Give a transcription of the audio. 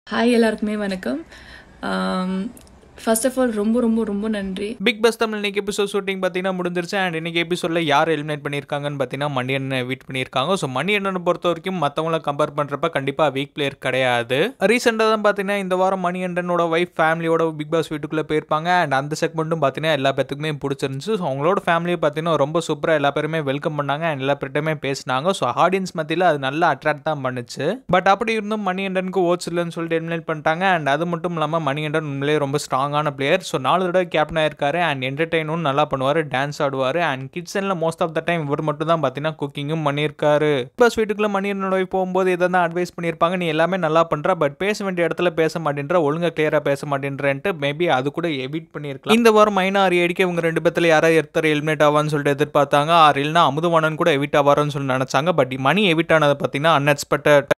hi எல்லாருக்குமே வணக்கம் first of all ரொம்ப ரொம்ப ரொம்ப நன்றி பிக் பாஸ் தமிழ் இன்னைக்கு எபிசோட் ஷூட்டிங் பார்த்தீங்கன்னா முடிஞ்சிருச்சு அண்ட் இன்னைக்கு எபிசோடில் யார் எலிமினேட் பண்ணியிருக்காங்கன்னு பார்த்தீங்கன்னா மணியண்ணனை வீட் பண்ணியிருக்காங்க ஸோ மணியண்ணனை பொறுத்த வரைக்கும் மற்றவங்கள கம்பேர் பண்ணுறப்ப கண்டிப்பாக வீக் பிளேயர் கிடையாது ரீசெண்டாக தான் பார்த்தீங்கன்னா இந்த வாரம் மணியண்ணனோட ஒய்ஃப் ஃபேமிலியோட பிக் பாஸ் வீட்டுக்குள்ளே போயிருப்பாங்க அண்ட் அந்த செக்மெண்ட்டும் பார்த்தீங்கன்னா எல்லா பேத்துக்குமே பிடிச்சிருந்துச்சு ஸோ அவங்களோட ஃபேமிலியை பார்த்தீங்கன்னா ரொம்ப சூப்பராக எல்லா பேருமே வெல்கம் பண்ணாங்க அண்ட் எல்லா பேர்ட்டுமே பேசினாங்க ஸோ ஆடியன்ஸ் மத்தியில் அது நல்லா அட்ராக்ட் தான் பண்ணுச்சு பட் அப்படி இருந்தும் மணியண்டனுக்கு ஓட்ஸ் இல்லைன்னு சொல்லிட்டு எலிமினேட் பண்ணிட்டாங்க அண்ட் அது மட்டும் இல்லாமல் மணிகண்டன் உண்மையிலேயே ரொம்ப ஸ்ட்ராங்கான பிளேயர் ஸோ நாலு தடவை கேப்டன் ஆயிருக்காரு அண்ட் என்டர்டெயினும் நல்லா பண்ணுவார் டான்ஸ் ஆடுவார் அண்ட் கிச்சனில் மோஸ்ட் ஆஃப் த டைம் இவர் மட்டும் தான் பார்த்தீங்கன்னா குக்கிங்கும் பண்ணியிருக்காரு பஸ் வீட்டுக்குள்ள மணியனோட போகும்போது இதை தான் அட்வைஸ் பண்ணியிருப்பாங்க நீ எல்லாமே நல்லா பண்ணுற பட் பேச வேண்டிய இடத்துல பேச மாட்டேன்ற ஒழுங்கா கிளியராக பேச மாட்டேன்றன்ட்டு மேபி அது கூட எவிட் பண்ணியிருக்கலாம் இந்த வாரம் மைனா ஆறு அடிக்க இவங்க ரெண்டு பேத்துல யாராவது ஒருத்தர் எலிமினேட் ஆவான்னு சொல்லிட்டு எதிர்பார்த்தாங்க ஆறு இல்லைனா அமுதவானன் கூட எவிட் ஆவாருன்னு சொல்லி நினைச்சாங்க பட் மணி எவிட் ஆனதை பார்த்தீங்கன்னா அன்எக்ஸ்பெக்டட்